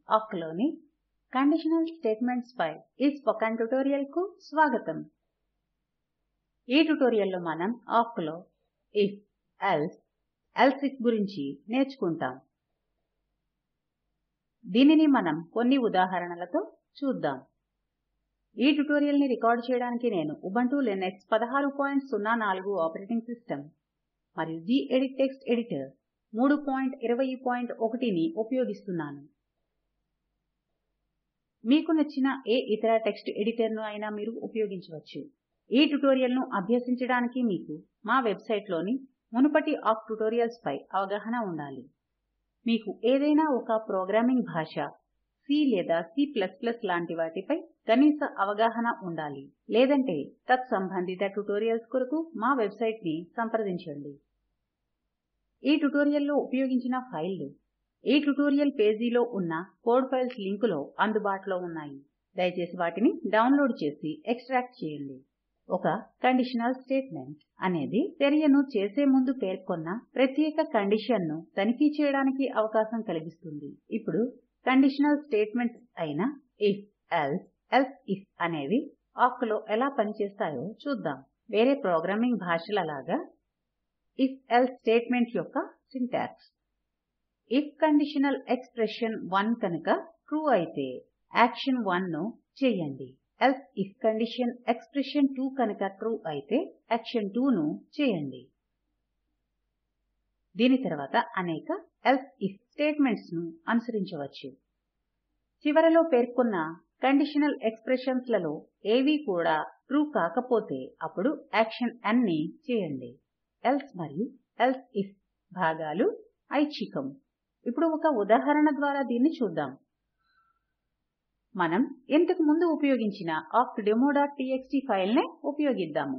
ఆక్లోని conditional statements పై ఈ spoken tutorial కు స్వాగతం ఈ ట్యుటోరియల్లో మనం ఆక్లో ఇఫ్ ఎల్స్ ఎల్స్ ఇఫ్ గురించి నేర్చుకుంటాం దీనిని మనం కొన్ని ఉదాహరణలతో చూద్దాం ఈ ట్యుటోరియల్ ని రికార్డ్ చేయడానికి నేను ఉబంటు లినక్స్ 1604 ఆపరేటింగ్ సిస్టమ్ మరియు gedit టెక్స్ట్ ఎడిటర్ 320.1 ని ఉపయోగిస్తున్నాను మీకు నచ్చిన ఏ ఇతర టెక్స్ట్ ఎడిటర్ ను అయినా మీరు ఉపయోగించవచ్చు ఈ ట్యుటోరియల్ ను అభ్యసించడానికి మీకు మా వెబ్సైట్ లోని మునుపటి ఆక్ ట్యుటోరియల్స్ పై అవగాహన ఉండాలి మీకు ఏదైనా ఒక ప్రోగ్రామింగ్ భాష C లేదా C లాంటి వాటిపై కనీస అవగాహన ఉండాలి లేదంటే తత్సంబంధిత ట్యుటోరియల్స్ కొరకు మా వెబ్సైట్ ని సంప్రదించండి ఈ ట్యుటోరియల్లో ఉపయోగించిన ఫైళ్లు ఈ ట్యుటోరియల్ పేజీలో ఉన్న కోడ్ ఫైల్స్ లింకులో అందుబాటులో ఉన్నాయి దయచేసి వాటిని డౌన్లోడ్ చేసి ఎక్స్ట్రాక్ట్ చేయండి ఒక కండిషనల్ స్టేట్మెంట్ అనేది చర్యను చేసే ముందు పేర్కొన్న ప్రత్యేక కండిషన్ ను తనిఖీ చేయడానికి అవకాశం కలిగిస్తుంది ఇప్పుడు కండిషనల్ స్టేట్మెంట్స్ అయిన ఇఫ్ ఎల్స్ ఎల్స్ ఇఫ్ అనేవి ఆక్ లో ఎలా పనిచేస్తాయో చూద్దాం వేరే ప్రోగ్రామింగ్ భాషలలాగా ఇఫ్ ఎల్స్ స్టేట్మెంట్ యొక్క సింటాక్స్ ఇఫ్ కండిషనల్ ఎక్స్ప్రెషన్ 1 కనుక ట్రూ అయితే యాక్షన్ 1 ను చేయండి ఎల్స్ ఇఫ్ కండిషన్ ఎక్స్ప్రెషన్ 2 కనుక ట్రూ అయితే యాక్షన్ 2 ను చేయండి దీని తర్వాత అనేక ఎల్స్ ఇఫ్ స్టేట్మెంట్స్ ను అనుసరించవచ్చు చివరలో పేర్కొన్న కండిషనల్ ఎక్స్ప్రెషన్స్ లలో ఏవి కూడా ట్రూ కాకపోతే అప్పుడు యాక్షన్ n ని చేయండి ఎల్స్ మరియు ఎల్స్ ఇఫ్ భాగాలు ఐచ్ఛికం ఇప్పుడు ఒక ఉదాహరణ ద్వారా దీన్ని చూద్దాం మనం ఇంతకు ముందు ఉపయోగించిన awkdemo.txt ఫైల్ నే ఉపయోగిద్దాము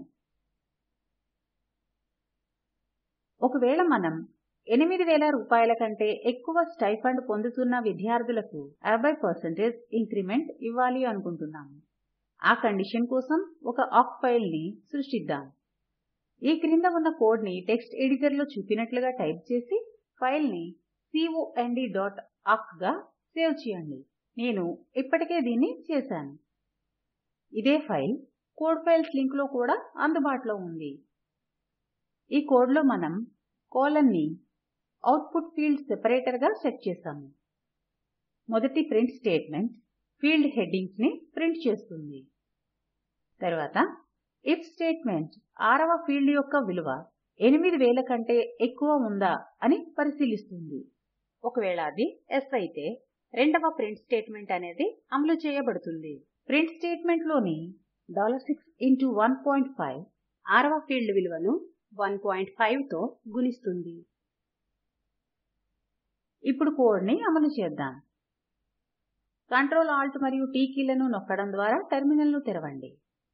ఒకవేళ మనం 8000 రూపాయల కంటే ఎక్కువ స్టైఫండ్ పొందుతున్న విద్యార్థులకు 50% ఇంక్రిమెంట్ ఇవ్వాలి అనుకుంటున్నాము ఆ కండిషన్ కోసం ఒక ఆక్ ఫైల్ ని సృష్టిద్దాం ఈ క్రింద ఉన్న కోడ్ ని టెక్స్ట్ ఎడిటర్ లో చూపినట్లుగా టైప్ చేసి ఫైల్ ని cond.awk గా సేవ్ చేయండి నేను ఇప్పటికే దీన్ని చేశాను ఇదే ఫైల్ కోడ్ ఫైల్స్ లింక్ లో కూడా అందుబాటులో ఉంది ఈ కోడ్ లో మనం కోలన్ ని అవుట్పుట్ ఫీల్డ్ సెపరేటర్ గా సెట్ చేశాము మొదటి ప్రింట్ స్టేట్మెంట్ ఫీల్డ్ హెడ్డింగ్స్ ని ప్రింట్ చేస్తుంది తర్వాత ఇఫ్ స్టేట్మెంట్ ఆరవ ఫీల్డ్ యొక్క విలువ 8000 కంటే ఎక్కువ ఉందా అని పరిశీలిస్తుంది ఒకవేళ అది yes అయితే రెండవ ప్రింట్ స్టేట్మెంట్ అనేది అమలు చేయబడుతుంది ప్రింట్ స్టేట్మెంట్ లోని 6 ఇంటూ 1.5 ఆరవ ఫీల్డ్ విలువను 1.5 తో గుణిస్తుంది ఇప్పుడు కోడ్ ని అమలు చేద్దాం కంట్రోల్ ఆల్ట్ మరియు T కీలను నొక్కడం ద్వారా టెర్మినల్ ను తెరవండి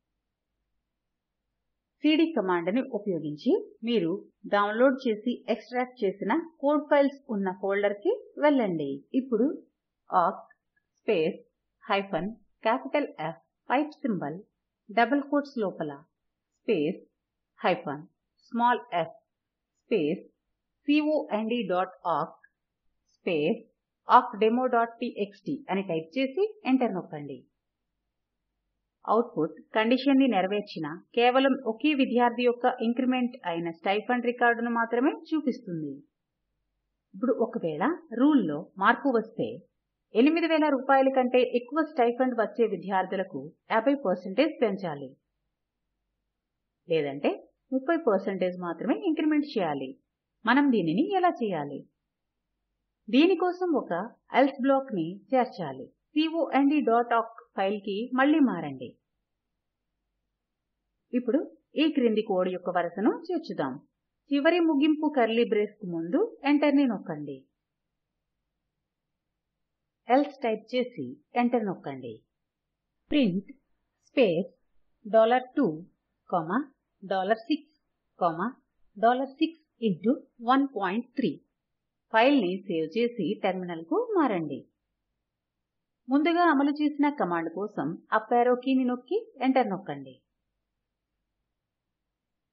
సీడీ కమాండ్ ని ఉపయోగించి మీరు డౌన్లోడ్ చేసి ఎక్స్ట్రాక్ట్ చేసిన కోడ్ ఫైల్స్ ఉన్న ఫోల్డర్ కి వెళ్ళండి ఇప్పుడు awk space hyphen capital F pipe symbol double quotes లోపల space hyphen small f space cond.awk space awkdemo.txt అని టైప్ చేసి ఎంటర్ నొక్కండి అవుట్పుట్ కండిషన్ ని నెరవేర్చిన కేవలం ఒకే విద్యార్థి యొక్క ఇంక్రిమెంట్ అయిన స్టైఫండ్ రికార్డును మాత్రమే చూపిస్తుంది ఇప్పుడు ఒకవేళ రూల్ లో మార్పు వస్తే 8000 రూపాయల కంటే ఎక్కువ స్టైఫండ్ వచ్చే విద్యార్థులకు 50% పెంచాలి లేదంటే 30% మాత్రమే ఇంక్రిమెంట్ చేయాలి మనం దీనిని ఎలా చేయాలి దీని కోసం ఒక ఎల్స్ బ్లాక్ ని చేర్చాలి cond.awk ఫైల్ కి మళ్ళీ మారండి ఇప్పుడు ఈ క్రింది కోడ్ యొక్క వరుసను చేర్చుదాం చివరి ముగింపు కర్లీ బ్రేస్ కు ముందు ఎంటర్ ని నొక్కండి ఎల్స్ టైప్ చేసి ఎంటర్ నొక్కండి print space $2 comma $6 comma $6 into 1.3 file ని సేవ్ చేసి టెర్మినల్ కు మారండి ముందుగా అమలు చేసిన కమాండ్ కోసం అప్ యారో కీని నొక్కి ఎంటర్ నొక్కండి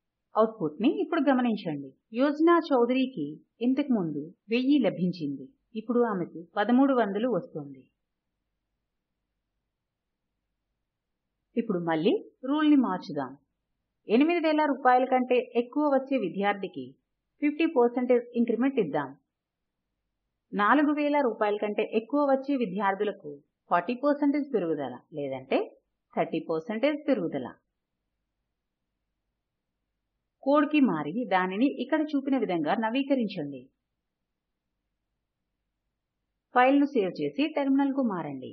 అవుట్పుట్ ని ఇప్పుడు గమనించండి యోజనా చౌదరికి ఇంతకు ముందు 1000 లభించింది ఇప్పుడు ఆమెకు పదమూడు వందలు వస్తోంది ఇప్పుడు మళ్ళీ రూల్ని మార్చుదాం ఎనిమిది వేల రూపాయల కంటే ఎక్కువ వచ్చే విద్యార్థికి ఫిఫ్టీ పర్సెంటేజ్ ఇంక్రిమెంట్ ఇద్దాం నాలుగు వేల రూపాయల కంటే ఎక్కువ వచ్చే విద్యార్థులకు ఫార్టీ పర్సెంటేజ్ పెరుగుదల లేదంటే థర్టీ పర్సెంటేజ్ పెరుగుదల కోడ్కి మారి దానిని ఇక్కడ చూపిన విధంగా నవీకరించండి ఫైల్ను సేవ్ చేసి టెర్మినల్కు మారండి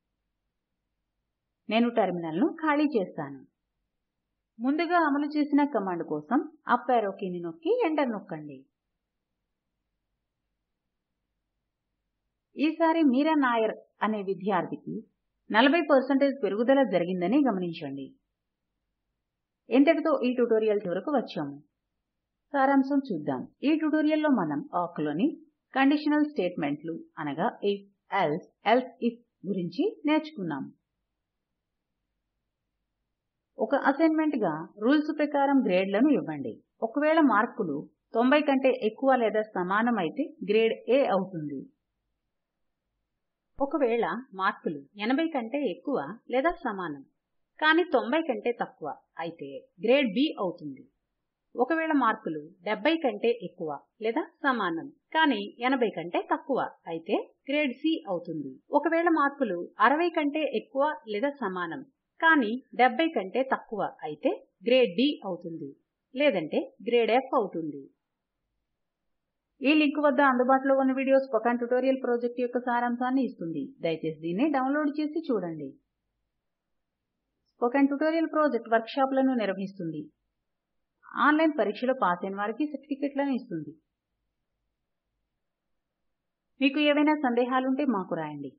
నేను టెర్మినల్ను ఖాళీ చేస్తాను ముందుగా అమలు చేసిన కమాండ్ కోసం అప్ యారో కీని నొక్కి ఎంటర్ నొక్కండి ఈసారి మీరా నాయర్ అనే విద్యార్థికి నలభై పర్సెంటేజ్ పెరుగుదల జరిగిందని గమనించండి ఇంతటితో ఈ ట్యుటోరియల్ చివరకు వచ్చాము సారాంశం చూద్దాం ఈ ట్యుటోరియల్లో మనం ఆక్లోని కండిషనల్ స్టేట్మెంట్లు అనగా ఇఫ్ ఎల్స్ ఎల్స్ ఇఫ్ గురించి నేర్చుకున్నాం ఒక అసైన్మెంట్ గా రూల్స్ ప్రకారం గ్రేడ్లను ఇవ్వండి ఒకవేళ మార్కులు 90 కంటే ఎక్కువ లేదా సమానం అయితే గ్రేడ్ A అవుతుంది ఒకవేళ మార్కులు 80 కంటే ఎక్కువ లేదా సమానం కానీ 90 కంటే తక్కువ అయితే గ్రేడ్ B అవుతుంది ఒకవేళ మార్కులు 70 కంటే ఎక్కువ లేదా సమానం కానీ 80 కంటే తక్కువ అయితే గ్రేడ్ C అవుతుంది ఒకవేళ మార్కులు 60 కంటే ఎక్కువ లేదా సమానం కానీ 70 కంటే తక్కువ అయితే గ్రేడ్ D అవుతుంది లేదంటే గ్రేడ్ F అవుతుంది ఈ లింక్ వద్ద అందుబాటులో ఉన్న వీడియో స్పోకెన్ ట్యుటోరియల్ ప్రాజెక్ట్ యొక్క సారాంశాన్ని ఇస్తుంది దయచేసి దీన్ని డౌన్లోడ్ చేసి చూడండి స్పోకెన్ ట్యుటోరియల్ ప్రాజెక్ట్ వర్క్షాప్లను నిర్వహిస్తుంది ఆన్లైన్ పరీక్షలో పాస్ అయిన వారికి సర్టిఫికెట్లను ఇస్తుంది మీకు ఏవైనా సందేహాలుంటే మాకు రాయండి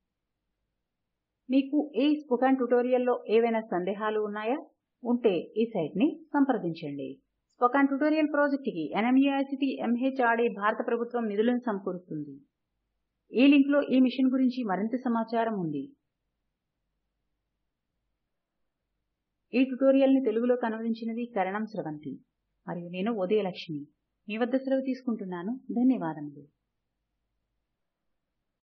మీకు ఈ స్పోకెన్ ట్యుటోరియల్లో ఏవైనా సందేహాలు ఉన్నాయా ఉంటే ఈ సైట్ని సంప్రదించండి స్పోకెన్ ట్యుటోరియల్ ప్రాజెక్ట్కి ఎన్ఎంఈఐసిటి ఎంహెచ్ఆర్డీ భారత ప్రభుత్వం నిధులను సమకూరుస్తుంది ఈ లింక్లో ఈ మిషన్ గురించి మరింత సమాచారం ఉంది ఈ ట్యుటోరియల్ని తెలుగులోకి అనువదించినది కరణం స్రవంతి మరియు నేను ఉదయలక్ష్మి మీ వద్ద సెలవు తీసుకుంటున్నాను ధన్యవాదములు